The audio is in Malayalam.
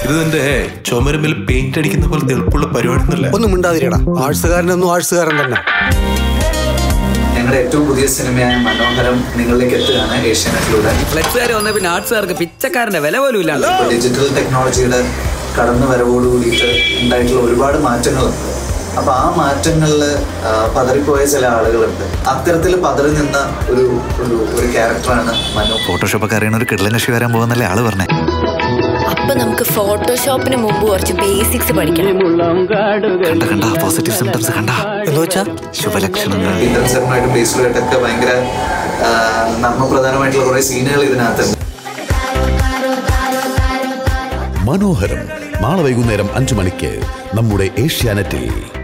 ഇത് നിന്റെ ചുമരുമ്പിൽ പെയിന്റ് അടിക്കുന്ന പോലെ എളുപ്പമുള്ള പരിപാടി ഒന്നുമല്ല ഒന്നും മിണ്ടാതിരിയടാ ആഴ്സുകാരനൊന്നും ആഴ്സുകാരൻ തന്നെ ഞങ്ങളുടെ ഏറ്റവും പുതിയ സിനിമയായ മനോഹരം നിങ്ങളിലേക്ക് എത്തുകയാണ് ഏഷ്യാനെറ്റിലൂടെ ഫ്ലെക്സുകാർ വന്ന പിന്നെ ആർട്സുകാർക്ക് പിച്ചക്കാരന്റെ വില പോലും ഇല്ലാണ്ട് ഇപ്പോൾ ഡിജിറ്റൽ ടെക്നോളജിയുടെ കടന്നു വരവോട് കൂടിയിട്ട് ഉണ്ടായിട്ടുള്ള ഒരുപാട് മാറ്റങ്ങളുണ്ട് അപ്പൊ ആ മാറ്റങ്ങളിൽ പതറിപ്പോയ ചില ആളുകളുണ്ട് അത്തരത്തിൽ പതറി നിന്ന ഒരു ഒരു ഒരു ക്യാരക്ടറാണ് മനു ഫോട്ടോഷോപ്പൊക്കെ അറിയണ ഒരു കിടലൻ കക്ഷി വരാൻ പോകുന്നല്ലേ ആള് പറഞ്ഞേ അപ്പൊ നമുക്ക് ഫോട്ടോഷോപ്പിന് മുമ്പ് കുറച്ച് ബേസിക്സ് പഠിക്കണം കണ്ട കണ്ട പോസിറ്റീവ് സിംറ്റംസ് കണ്ട എന്ന് വെച്ചാ ശുഭലക്ഷണങ്ങൾ പീറ്റർ സെറിനായിട്ടും ബേസിലുമായിട്ടൊക്കെ ഭയങ്കര ആ, നർമ്മപ്രധാനമായിട്ടുള്ള കുറെ സീനുകൾ ഇതിനകത്തുണ്ട് മനോഹരം നാളെ വൈകുന്നേരം അഞ്ചു മണിക്ക് നമ്മുടെ ഏഷ്യാനെറ്റിൽ